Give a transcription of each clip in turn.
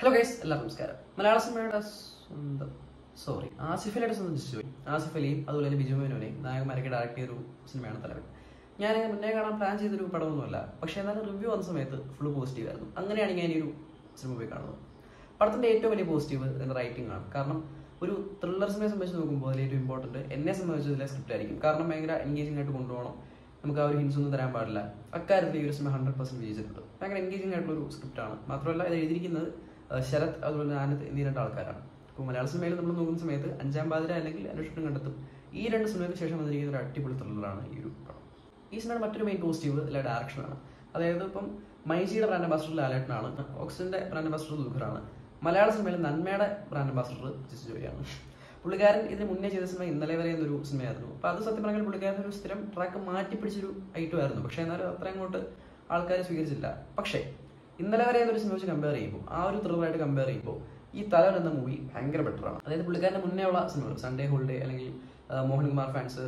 hello guys എല്ലാവർക്കും നമസ്കാരം മലയാള സിനിമയുടെ സ്വന്തം സോറി ആസിഫ് അലിയുടെ സ്വന്തം ജിസ്റ്റോയി ആസിഫ് അലിയും അതുപോലെ തന്നെ ബിജു മേനോനെയും നായകന്മാരൊക്കെ ഡയറക്ട് ചെയ്തൊരു സിനിമയാണ് തലവൻ ഞാൻ മുന്നേ കാണാൻ പ്ലാൻ ചെയ്തൊരു പടമൊന്നുമല്ല പക്ഷേ എന്നാലും റിവ്യൂ വന്ന സമയത്ത് ഫുള്ള് പോസിറ്റീവ് ആയിരുന്നു അങ്ങനെയാണ് ഞാൻ ഈ ഒരു സിനിമ പോയി കാണുന്നത് പടത്തിന്റെ ഏറ്റവും വലിയ പോസിറ്റീവ് ഇതിന്റെ റൈറ്റിംഗ് ആണ് കാരണം ഒരു ത്രില്ലർ സിനിമയെ സംബന്ധിച്ച് നോക്കുമ്പോൾ അതിൽ ഏറ്റവും ഇമ്പോർട്ടന്റ് എന്നെ സംബന്ധിച്ച് ഇതിലെ സ്ക്രിപ്റ്റ് ആയിരിക്കും കാരണം ഭയങ്കര എൻഗേജിംഗ് ആയിട്ട് കൊണ്ടുപോകണം നമുക്ക് ആ ഒരു ഹിൻസ് ഒന്നും തരാൻ പാടില്ല അക്കാര്യത്തിൽ ഈ ഒരു സിനിമ ഹൺഡ്രഡ് പെർസെന്റ് വിജയിച്ചിട്ടുണ്ട് ഭയങ്കര എൻഗേജിംഗ് ആയിട്ടുള്ള ഒരു സ്ക്രിപ്റ്റ് ആണ് മാത്രമല്ല ഇത് എഴുതിയിരിക്കുന്നത് ആ, ശരത് അതുപോലെ തന്നെ ആനന്ദ് എന്നീ രണ്ട് ആൾക്കാരാണ് അപ്പോൾ മലയാള സിനിമയിൽ നമ്മൾ നോക്കുന്ന സമയത്ത് അഞ്ചാം പാതിര അല്ലെങ്കിൽ അന്വേഷണം കണ്ടെത്തും ഈ രണ്ട് സിനിമയ്ക്ക് ശേഷം വന്നിരിക്കുന്ന ഒരു അടിപൊളി ത്രില്ലറാണ് ഈ ഒരു പടം ഈ സിനിമയുടെ മറ്റൊരു മെയിൻ പോസിറ്റീവ് ഇതിലെ ഡയറക്ഷനാണ് അതായത് ഇപ്പം മൈജിയുടെ ബ്രാൻഡ് അംബാസിഡർ ലാലേട്ടനാണ് ഓക്സിജന്റെ ബ്രാൻഡ് അംബാസിഡർ ദുൽഖറാണ് മലയാള സിനിമയിൽ നന്മയുടെ ബ്രാൻഡ് അംബാസിഡർ ജിസ് ജോയിയാണ് പുള്ളിക്കാരൻ ഇതിന് മുന്നേ ചെയ്ത സിനിമ ഇന്നലെ വരെ എന്നൊരു സിനിമയായിരുന്നു അപ്പൊ അത് സത്യം പറഞ്ഞാൽ പുള്ളിക്കാരൻ ഒരു സ്ഥിരം ട്രാക്ക് മാറ്റി പിടിച്ചൊരു ഐറ്റം ആയിരുന്നു പക്ഷെ എന്നാലും അത്ര അങ്ങോട്ട് ആൾക്കാർ സ്വീകരിച്ചില്ല പക്ഷേ ഇന്നലെ വരെ എന്നൊരു സിനിമ വെച്ച് കമ്പയർ ചെയ്യുമ്പോൾ ആ ഒരു ത്രില്ലറായിട്ട് കമ്പയർ ചെയ്യുമ്പോൾ ഈ തലവൻ എന്ന മൂവി ഭയങ്കര ബെറ്റർ ആണ് അതായത് പുള്ളിക്കാരന്റെ മുന്നേ ഉള്ള സിനിമകൾ സൺഡേ ഹോളിഡേ അല്ലെങ്കിൽ ആ, മോഹൻകുമാർ ഫാൻസ്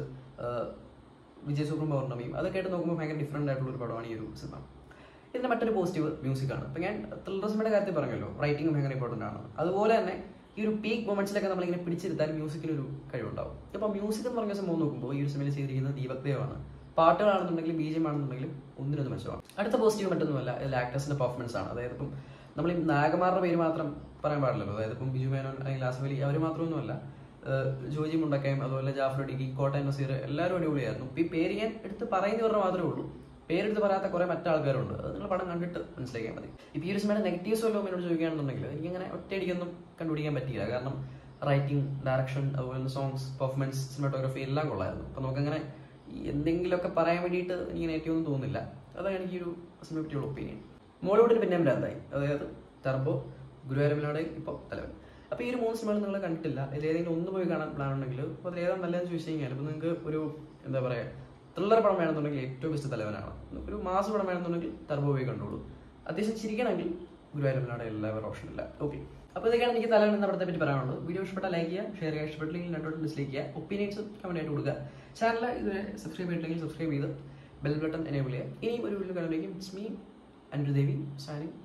വിജയ് സൂപ്പർ പൗർണമിയും അതൊക്കെ ആയിട്ട് നോക്കുമ്പോൾ ഭയങ്കര ഡിഫറെന്റ് ആയിട്ടുള്ള ഒരു പടമാണ് ഈ ഒരു സിനിമ ഇതിന്റെ മറ്റൊരു പോസിറ്റീവ് മ്യൂസിക് ആണ് ഇപ്പൊ ഞാൻ ത്രില്ലർ സിനിമയുടെ കാര്യത്തിൽ പറഞ്ഞല്ലോ റൈറ്റിംഗ് ഭയങ്കര ഇമ്പോർട്ടന്റ് ആണ് അതുപോലെ തന്നെ ഈ ഒരു പീക്ക് മൊമെന്റ്സിലൊക്കെ നമ്മളിങ്ങനെ പിടിച്ചിരുത്താൻ മ്യൂസിക്കിന് ഒരു കഴിവുണ്ടാവും ഇപ്പൊ മ്യൂസിക് എന്ന് പറഞ്ഞ സംഭവം നോക്കുമ്പോൾ ഈ ഒരു സിനിമയിൽ ചെയ്തിരിക്കുന്നത് ദീപക് ദേവാണ് പാട്ടുകളാണെന്നുണ്ടെങ്കിലും ബി ജി ആണെന്നുണ്ടെങ്കിലും ഒന്നിനൊന്ന് മെച്ചമാണ് അടുത്ത പോസിറ്റീവ് മറ്റൊന്നുമല്ല ഇതിൽ ആക്ടേഴ്സിന്റെ പെർഫോമൻസ് ആണ് അതായത് ഇപ്പം നമ്മൾ ഈ നായകന്മാരുടെ പേര് മാത്രം പറയാൻ പാടില്ലല്ലോ അതായത് ഇപ്പം ബിജു മേനോൻ അല്ലെങ്കിൽ ആസിഫ് അലി അവർ മാത്രമൊന്നുമല്ല ഏഹ് ജോജി മുണ്ടക്കയം അതുപോലെ ജാഫർ ഡിഗി കോട്ടയം നസീർ എല്ലാവരും അടിപൊളിയായിരുന്നു ഇപ്പൊ ഈ പേര് ഞാൻ എടുത്ത് പറയുന്നവരുടെ മാത്രമേ ഉള്ളൂ പേരെടുത്ത് പറയാത്ത കുറെ മറ്റാൾക്കാരുണ്ട് അത് നിങ്ങൾ പടം കണ്ടിട്ട് മനസ്സിലാക്കിയാൽ മതി ഇപ്പൊ ഈ ഒരു സിനിമയുടെ നെഗറ്റീവ്സ് വല്ലതും എന്നോട് ചോദിക്കുകയാണെന്നുണ്ടെങ്കിൽ എനിക്ക് അങ്ങനെ ഒറ്റയടിക്കൊന്നും കണ്ടുപിടിക്കാൻ പറ്റിയില്ല കാരണം റൈറ്റിംഗ് ഡയറക്ഷൻ അതുപോലെ തന്നെ സോങ്സ് പെർഫോമൻസ് സിനിമാറ്റോഗ്രഫി എല്ലാം കൊള്ളായിരുന്നു അപ്പൊ നമുക്കങ്ങനെ ഈ എന്തെങ്കിലുമൊക്കെ പറയാൻ വേണ്ടിയിട്ട് എനിക്ക് നെഗറ്റീവ് ഒന്നും തോന്നുന്നില്ല അതാണ് എനിക്ക് ഈ ഒരു സിനിമയെ പറ്റിയുള്ള ഒപ്പീനിയൻ മോളിവുഡിന് പിന്നെ ഭ്രാന്തായി അതായത് ടർബോ ഗുരുവായൂരമിനോടെ ഇപ്പോൾ തലവൻ അപ്പോൾ ഈ ഒരു മൂന്ന് സിനിമകൾ നിങ്ങൾ കണ്ടിട്ടില്ല ഇതിൽ ഏതെങ്കിലും ഒന്ന് പോയി കാണാൻ പ്ലാൻ ഉണ്ടെങ്കിൽ അപ്പോൾ അതിൽ ഏതാണ് നല്ലതെന്ന് ചോദിച്ചു കഴിഞ്ഞാൽ ഇപ്പോൾ നിങ്ങൾക്ക് ഒരു എന്താ പറയുക ത്രില്ലർ പടം വേണമെന്നുണ്ടെങ്കിൽ ഏറ്റവും ബെസ്റ്റ് തലവനാണ് നിങ്ങൾക്ക് ഒരു മാസ് പടം വേണമെന്നുണ്ടെങ്കിൽ ടർബോ പോയി കണ്ടോളൂ അത്യാവശ്യം ചിരിക്കണമെങ്കിൽ ഗുരുവായൂരമിനോടെ എല്ലാവരും ഓപ്ഷൻ ഇല്ല ഓക്കെ അപ്പോൾ ഇതൊക്കെയാണ് എനിക്ക് തലവൻ എന്ന പടത്തെ പറ്റി പറയാനുള്ളത് വീഡിയോ ഇഷ്ടപ്പെട്ടാൽ ലൈക്ക് ചെയ്യുക ഷെയർ ചെയ്യുക ഇഷ്ടപ്പെട്ടില്ലെങ്കിൽ രണ്ടോട്ട് ഡിസ്ലൈക്ക് ചെയ്യുക ഒപ്പീനിയൻസും കമന്റ് ആയിട്ട് കൊടുക്കുക ചാനൽ ഇതുവരെ സബ്സ്ക്രൈബ് ചെയ്തിട്ടില്ലെങ്കിൽ സബ്സ്ക്രൈബ് ചെയ്ത് ബെൽ ബട്ടൺ എനേബിൾ ചെയ്യുക ഇനിയും ഒരു വീഡിയോ കാണുമ്പോഴേക്കും ഇറ്റ്സ് മീ അനുദേവി സൈനിങ്